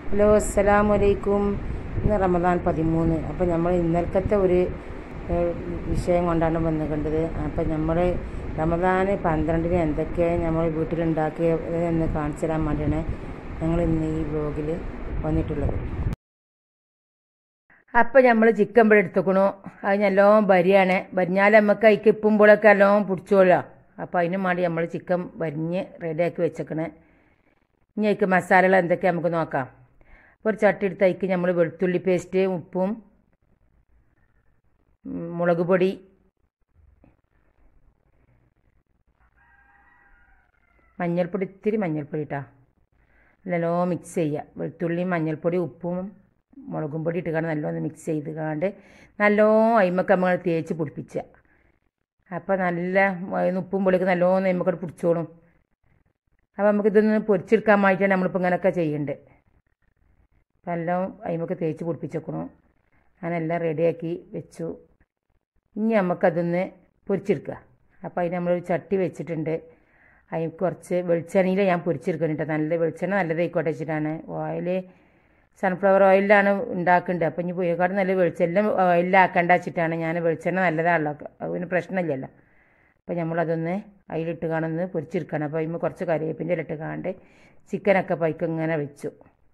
hello അസ്സലാമു അലൈക്കും ഇന്ന് റമദാൻ പതിമൂന്ന് അപ്പോൾ നമ്മൾ ഇന്നലത്തെ ഒരു ഏഹ്, വിഷയം കൊണ്ടാണ് വന്നിട്ടുള്ളത് അപ്പോൾ നമ്മൾ റമദാൻ പന്ത്രണ്ടിന് എന്തൊക്കെ നമ്മൾ വീട്ടിലുണ്ടാക്കിയത് എന്ന് കാണിച്ചു തരാൻ വേണ്ടിയാണ് ഞങ്ങൾ ഇന്ന് ഈ വ്ലോഗിൽ വന്നിട്ടുള്ളത് അപ്പോൾ നമ്മൾ ചിക്കൻ ഇവിടെ എടുത്തുക്കണു അത് നല്ലോണം ബരിയാണ് ബരിഞ്ഞാൽ നമുക്ക് അതിക്ക് ഇപ്പുമ്പോഴൊക്കെ നല്ലോണം പിടിച്ചോളാം അപ്പോൾ അതിന് വേണ്ടി നമ്മൾ ചിക്കൻ വരിഞ്ഞ് റെഡിയാക്കി വെച്ചേക്കണേ ഇനി അതിക്ക് മസാലകൾ എന്തൊക്കെ നമുക്ക് നോക്കാം ഒരു ചട്ടി എടുത്ത് അതിക്ക് നമ്മൾ വെളുത്തുള്ളി പേസ്റ്റ് ഉപ്പും ഉം, മുളക് പൊടി മഞ്ഞൾപ്പൊടി ഇത്തിരി മഞ്ഞൾപ്പൊടി ഇട്ടാ നല്ലോണം മിക്സ് ചെയ്യുക വെളുത്തുള്ളിയും മഞ്ഞൾപ്പൊടി ഉപ്പും മുളകും പൊടി ഇട്ട് കാണാൻ നല്ലോണം മിക്സ് ചെയ്ത് കാണ്ട് നല്ലോണം അയിമക്ക് നമ്മൾ തേച്ച് പിടിപ്പിക്കുക അപ്പോൾ നല്ല അതിന് ഉപ്പും പൊടിയൊക്കെ നല്ലോണം അയിമക്കോട് പിടിച്ചോളും അപ്പോൾ നമുക്കിതൊന്ന് പൊരിച്ചെടുക്കാൻ വേണ്ടിയിട്ടാണ് നമ്മളിപ്പോൾ ഇങ്ങനെയൊക്കെ ചെയ്യേണ്ടത് അപ്പം എല്ലാം അയിമക്ക് തേച്ച് പിടിപ്പിച്ചേക്കണു അങ്ങനെല്ലാം റെഡിയാക്കി വെച്ചു ഇനി നമുക്കതൊന്ന് പൊരിച്ചെടുക്കുക അപ്പോൾ അതിന് നമ്മളൊരു ചട്ടി വെച്ചിട്ടുണ്ട് അതിന് കുറച്ച് വെളിച്ചെണ്ണയിൽ ഞാൻ പൊരിച്ചെടുക്കുന്നുണ്ട് നല്ല വെളിച്ചെണ്ണ നല്ലതായിക്കോട്ടെ വെച്ചിട്ടാണ് ഓയിൽ സൺഫ്ലവർ ഓയിലാണ് ഉണ്ടാക്കുന്നുണ്ട് അപ്പം ഇനി പോയേക്കാട് നല്ല വെളിച്ചെല്ലാം ഓയിലാക്കേണ്ട വെച്ചിട്ടാണ് ഞാൻ വെളിച്ചെണ്ണ നല്ലതാണല്ലോ അതിന് പ്രശ്നമില്ലല്ലോ അപ്പോൾ നമ്മളതൊന്ന് അതിലിട്ട് കാണുന്നത് പൊരിച്ചെടുക്കണം അപ്പോൾ അതിന് കുറച്ച് കറിവേപ്പിൻ്റെ ഇട്ട് കാണണ്ട് ചിക്കനൊക്കെ പൈക്ക് ഇങ്ങനെ വെച്ചു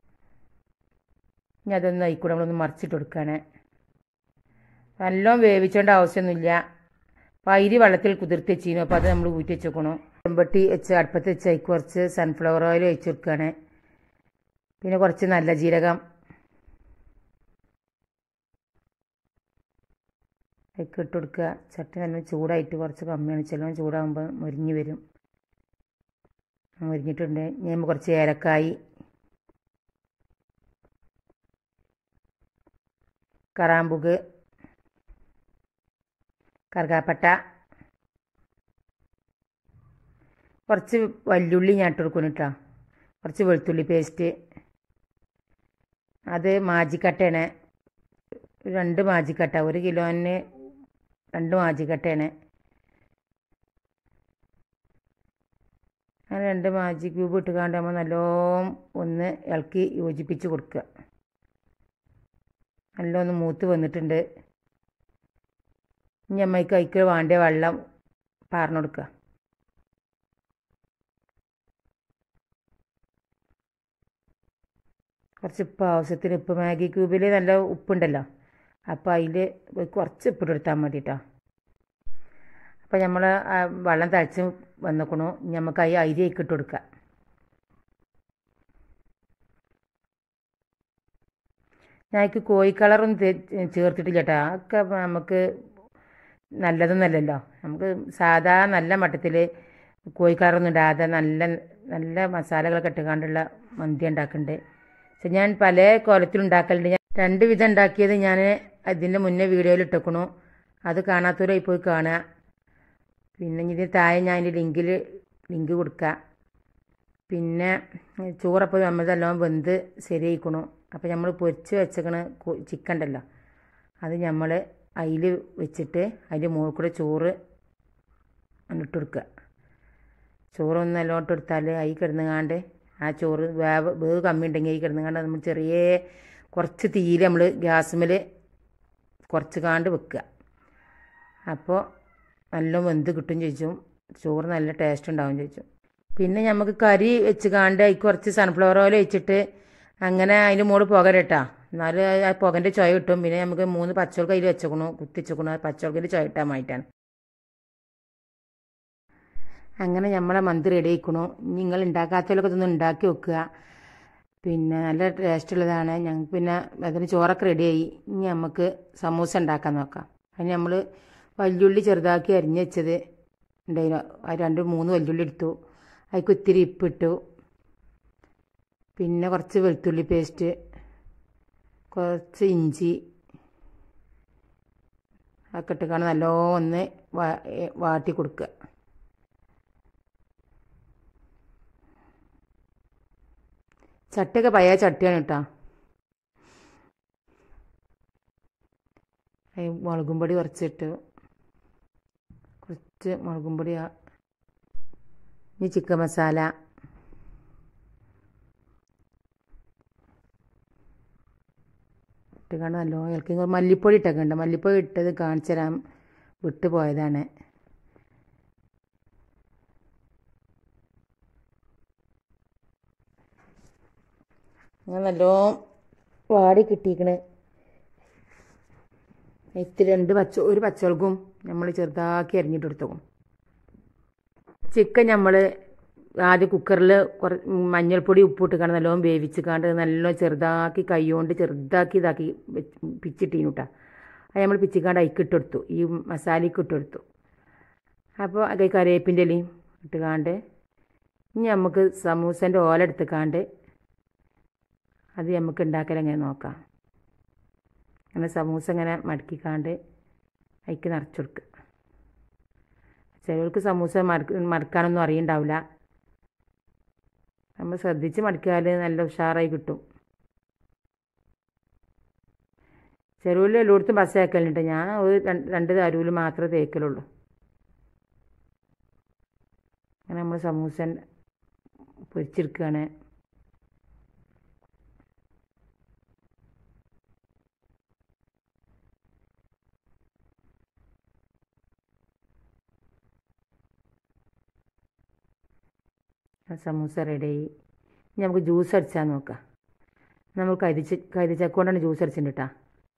ഇനി അതൊന്ന് അതിക്കൂടെ നമ്മളൊന്ന് മറിച്ചിട്ട് കൊടുക്കുകയാണ് നല്ലോണം വേവിച്ചേണ്ട ആവശ്യമൊന്നുമില്ല അപ്പോൾ അരി വെള്ളത്തിൽ കുതിർത്ത് വെച്ചിരുന്നു അപ്പോൾ അത് നമ്മൾ ഊറ്റി വെച്ചേക്കണു ചെമ്പട്ടി വെച്ച് അടുപ്പത്ത് വെച്ച് അതിക്ക് കുറച്ച് സൺഫ്ലവർ ഓയിൽ ഒഴിച്ച് കൊടുക്കുകയാണ് പിന്നെ കുറച്ച് നല്ല ജീരകം അതിക്ക് ഇട്ട് കൊടുക്കുക ചട്ടി നല്ല ചൂടായിട്ട് കുറച്ച് കമ്മിയാണ് ചിലവും ചൂടാകുമ്പോൾ മുരിഞ്ഞ് വരും മുരിഞ്ഞിട്ടുണ്ട് ഇനി നമ്മൾ കുറച്ച് ഏലക്കായി കറാമ്പുക് കറുകാപ്പട്ട കുറച്ച് വല്യുള്ളി ഞാൻ ഇട്ട് കൊടുക്കുന്നു കേട്ടോ കുറച്ച് വെളുത്തുള്ളി പേസ്റ്റ് അത് മാജിക്കട്ടയാണ് രണ്ട് മാജിക്കട്ട ഒരു കിലോന് രണ്ട് മാജിക്കട്ടയാണ് അങ്ങനെ രണ്ട് മാജി ക്യൂബ് ഇട്ട് കാണ്ട് നമ്മൾ നല്ലോണം ഒന്ന് ഇളക്കി യോജിപ്പിച്ച് കൊടുക്കുക നല്ലോണം മൂത്ത് വന്നിട്ടുണ്ട് ഇനി അമ്മയ്ക്ക് അതിക്ക് വേണ്ട വെള്ളം പാർന്നു കൊടുക്കുക കുറച്ച് ഉപ്പ് ആവശ്യത്തിന് ഉപ്പ് മാഗി ക്യൂബിൽ നല്ല ഉപ്പുണ്ടല്ലോ അപ്പോൾ അതിൽ കുറച്ച് ഉപ്പിട്ട് കൊടുത്താൽ മതി കേട്ടോ അപ്പോൾ നമ്മൾ വെള്ളം തളിച്ച് വന്നിക്കണു ഇനി നമുക്ക് ഈ അരി അതിക്ക് ഇട്ട് കൊടുക്കാം ഞാനിക്ക് കോഴി കളറൊന്നും തേ- ചേർത്തിട്ടില്ല കേട്ടോ അതൊക്കെ നമുക്ക് നല്ലതൊന്നുമല്ലല്ലോ നമുക്ക് സാധാ നല്ല മട്ടത്തിൽ കോഴി കളറൊന്നും ഇടാതെ നല്ല നല്ല മസാലകളൊക്കെ ഇട്ടുകൊണ്ടുള്ള മന്തി ഉണ്ടാക്കുന്നുണ്ട് പക്ഷെ ഞാൻ പല കോലത്തിലുണ്ടാക്കലുണ്ട് ഞാൻ രണ്ട് വിധം ഉണ്ടാക്കിയത് ഞാൻ അതിൻ്റെ മുന്നേ വീഡിയോയിൽ ഇട്ടേക്കണു അത് കാണാത്തവരായി പോയി കാണുക പിന്നെ ഇനി ഇതിന് താഴെ ഞാൻ അതിൻ്റെ ലിങ്കിൽ ലിങ്ക് കൊടുക്കാം പിന്നെ ചോറപ്പോൾ നമ്മളതെല്ലാം വെന്ത് ശരിയായിക്കണു അപ്പോൾ നമ്മൾ പൊരിച്ച് വെച്ചേക്കണ ചിക്കൻ ഉണ്ടല്ലോ അത് നമ്മൾ അതിൽ വെച്ചിട്ട് അതിൻ്റെ മുകളിൽ കൂടെ ചോറ് ഇട്ട് കൊടുക്കുക ചോറ് ഒന്ന് നല്ലോണം ഇട്ട് കൊടുത്താൽ അതിൽ കിടന്നുകാണ്ട് ആ ചോറ് വേവ് വേവ് കമ്മി ഉണ്ടെങ്കിൽ അതിൽ കിടന്നുകാണ്ട് നമ്മൾ ചെറിയ കുറച്ച് തീയിൽ നമ്മൾ ഗ്യാസുമ്മൽ കുറച്ച് കാണ്ട് വെക്കുക അപ്പോൾ നല്ല വെന്ത് കിട്ടും ചോദിച്ചും ചോറ് നല്ല ടേസ്റ്റ് ഉണ്ടാവും ചോദിച്ചും പിന്നെ നമുക്ക് കറി വെച്ച് കാണ്ട് അതിൽ കുറച്ച് സൺഫ്ലവർ ഓയിൽ വെച്ചിട്ട് അങ്ങനെ അതിൻ്റെ മുകളിൽ പുക ഇട്ടാ എന്നാലും ആ പുകൻ്റെ ചുവ കിട്ടും പിന്നെ നമുക്ക് മൂന്ന് പച്ചവൾക്ക് അതിൽ വെച്ചേക്കണു കുത്തി വെച്ചേക്കണു ആ പച്ചവൾക്കിൽ ചുവ ഇട്ടാൻ വേണ്ടിയിട്ടാണ് അങ്ങനെ നമ്മളെ മന്തി റെഡി ആയിക്കണു നിങ്ങൾ ഉണ്ടാക്കാത്തവരൊക്കെ ഇതൊന്ന് ഉണ്ടാക്കി വെക്കുക പിന്നെ നല്ല ടേസ്റ്റ് ഉള്ളതാണ് ഞങ്ങൾക്ക് പിന്നെ അതിന് ചോറൊക്കെ റെഡിയായി ഇനി നമുക്ക് സമൂസ ഉണ്ടാക്കാൻ നോക്കാം അതിന് നമ്മൾ വല്യുള്ളി ചെറുതാക്കി അരിഞ്ഞ് വെച്ചത് ഉണ്ടായിരുന്നു ആ രണ്ട് മൂന്ന് വല്യുള്ളി എടുത്തു അതിക്ക് ഇത്തിരി ഇപ്പിട്ടു പിന്നെ കുറച്ച് വെളുത്തുള്ളി പേസ്റ്റ് കുറച്ച് ഇഞ്ചി ഒക്കെ ഇട്ടിക്കാണ് നല്ലോണം ഒന്ന് വാ- ഏ- വാട്ടി കൊടുക്കുക ചട്ടിയൊക്കെ പഴയ ചട്ടിയാണ് കേട്ടോ ഈ മുളകും പൊടി കുറച്ചിട്ട് കുറച്ച് മുളകും പൊടി ആ- ഇനി ചിക്കൻ മസാല ഇട്ടുകൊണ്ട് നല്ലോണം ഇളക്കി മല്ലിപ്പൊടി ഇട്ടൊക്കെ ഉണ്ട് മല്ലിപ്പൊടി ഇട്ടത് കാണിച്ചു തരാൻ വിട്ടു പോയതാണ് അങ്ങനെ നല്ലോണം വാടി കിട്ടിയിക്കണ് ഇത്തിരി രണ്ട് പച്ച ഒരു പച്ചമുളകും നമ്മൾ ചെറുതാക്കി അരിഞ്ഞിട്ട് എടുത്തോക്കും ചിക്കൻ നമ്മൾ ആദ്യം കുക്കറിൽ കുറ മഞ്ഞൾപ്പൊടി ഉപ്പിട്ട് കാണാൻ നല്ലോണം വേവിച്ച് കാണ്ട് നല്ലോണം ചെറുതാക്കി കൈ കൊണ്ട് ചെറുതാക്കി ഇതാക്കി പിച്ചിട്ടീനു കേട്ടോ അത് നമ്മൾ പിച്ചിക്കാണ്ട് അതിക്ക് ഇട്ടെടുത്തു ഈ മസാലയ്ക്ക് ഇട്ടെടുത്തു അപ്പോൾ അത് കറിവേപ്പിൻ്റെ ഇലയും ഇട്ട് കാണ്ട് ഇനി നമുക്ക് സമൂസൻ്റെ ഓല എടുത്തുക്കാണ്ട് അത് നമുക്ക് ഉണ്ടാക്കൽ എങ്ങനെ നോക്കാം അങ്ങനെ സമൂസ ഇങ്ങനെ മടക്കിക്കാണ്ട് അതിക്ക് നിറച്ച് കൊടുക്കുക ചിലർക്ക് സമൂസ മടക്ക മടക്കാനൊന്നും അറിയണ്ടാവില്ല നമ്മൾ ശ്രദ്ധിച്ച് മടക്കിയാൽ നല്ല ഉഷാറായി കിട്ടും ചെറുവിൽ എല്ലായിടത്തും ബസ് തേക്കലുണ്ട് ഞാൻ ഒരു രണ്ട് അരുവിൽ മാത്രമേ തേക്കലുള്ളൂ അങ്ങനെ നമ്മൾ സമൂസ പൊരിച്ചെടുക്കുകയാണ് സമൂസ റെഡിയായി ഇനി നമുക്ക് ജ്യൂസ് അടിച്ചാൽ നോക്കാം നമ്മൾ കരുതിച്ച് കരുതിച്ചക്ക കൊണ്ടാണ് ജ്യൂസ് അടിച്ചിട്ടുണ്ട് കേട്ടോ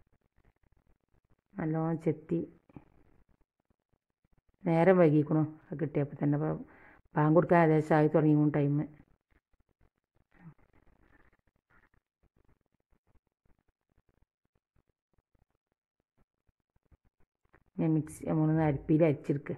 നല്ലോണം ചെത്തി നേരം വൈകിക്കണു അത് കിട്ടിയപ്പോൾ തന്നെ അപ്പോൾ പാൻ കൊടുക്കാൻ ഏകദേശം ആയി തുടങ്ങിയ ടൈം ഞാൻ മിക്സി നമ്മളൊന്ന് അരിപ്പിയിൽ അരിച്ചെടുക്കുക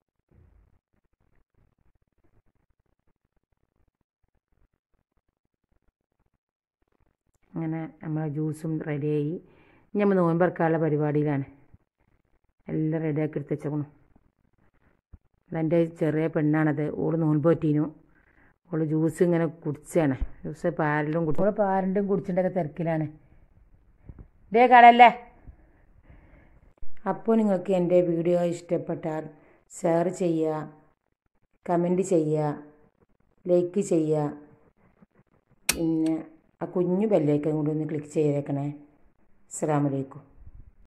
അങ്ങനെ നമ്മളെ ജ്യൂസും റെഡിയായി ഇനി നമ്മൾ നോമ്പറക്കാനുള്ള പരിപാടിയിലാണ് എല്ലാം റെഡിയാക്കി എടുത്ത് വെച്ചേക്കണം അതെൻ്റെ ചെറിയ പെണ്ണാണത് ഓള് നോൻപ് പറ്റീനു ഓള് ജ്യൂസ് ഇങ്ങനെ കുടിച്ചാണ് ജ്യൂസ് പാരലും കുടി ഓള് പാരലും കുടിച്ചിട്ടൊക്കെ തിരക്കിലാണ് ഇതേ കടല്ലേ അപ്പോൾ നിങ്ങൾക്ക് എൻ്റെ വീഡിയോ ഇഷ്ടപ്പെട്ടാൽ ഷെയർ ചെയ്യുക കമൻറ്റ് ചെയ്യുക ലൈക്ക് ചെയ്യുക പിന്നെ ആ കുഞ്ഞു ബെല്ലേക്കും കൂടി ഒന്ന് ക്ലിക്ക് ചെയ്തേക്കണേ അസ്സാം വലൈക്കും